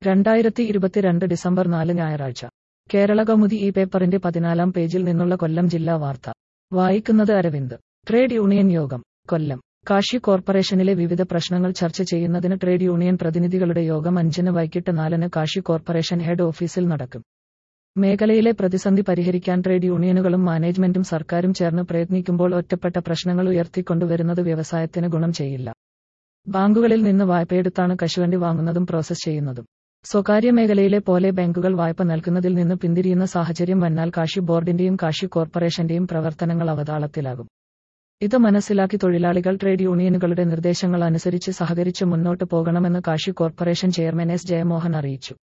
രണ്ടായിരത്തി ഇരുപത്തിരണ്ട് ഡിസംബർ നാല് ഞായറാഴ്ച കേരള കൗമുദി ഈ പേപ്പറിന്റെ പതിനാലാം പേജിൽ നിന്നുള്ള കൊല്ലം ജില്ലാ വാർത്ത വായിക്കുന്നത് അരവിന്ദ് ട്രേഡ് യൂണിയൻ യോഗം കൊല്ലം കാശി കോർപ്പറേഷനിലെ വിവിധ പ്രശ്നങ്ങൾ ചർച്ച ചെയ്യുന്നതിന് ട്രേഡ് യൂണിയൻ പ്രതിനിധികളുടെ യോഗം അഞ്ചിന് വൈകിട്ട് നാലിന് കാശി കോർപ്പറേഷൻ ഹെഡ് ഓഫീസിൽ നടക്കും മേഖലയിലെ പ്രതിസന്ധി പരിഹരിക്കാൻ ട്രേഡ് യൂണിയനുകളും മാനേജ്മെന്റും സർക്കാരും ചേർന്ന് പ്രയത്നിക്കുമ്പോൾ ഒറ്റപ്പെട്ട പ്രശ്നങ്ങൾ ഉയർത്തിക്കൊണ്ടുവരുന്നത് വ്യവസായത്തിന് ഗുണം ചെയ്യില്ല ബാങ്കുകളിൽ നിന്ന് വായ്പയെടുത്താണ് കശുവണ്ടി വാങ്ങുന്നതും പ്രോസസ് ചെയ്യുന്നതും സ്വകാര്യ മേഖലയിലെ പോലെ ബാങ്കുകൾ വായ്പ നൽകുന്നതിൽ നിന്ന് പിന്തിരിയുന്ന സാഹചര്യം വന്നാൽ കാശി ബോർഡിന്റെയും കാശി കോർപ്പറേഷന്റെയും പ്രവർത്തനങ്ങൾ അവതാളത്തിലാകും ഇത് മനസ്സിലാക്കി തൊഴിലാളികൾ ട്രേഡ് യൂണിയനുകളുടെ നിർദ്ദേശങ്ങൾ അനുസരിച്ച് സഹകരിച്ച് മുന്നോട്ട് പോകണമെന്ന് Kashi corporation chairman S Jayamohan അറിയിച്ചു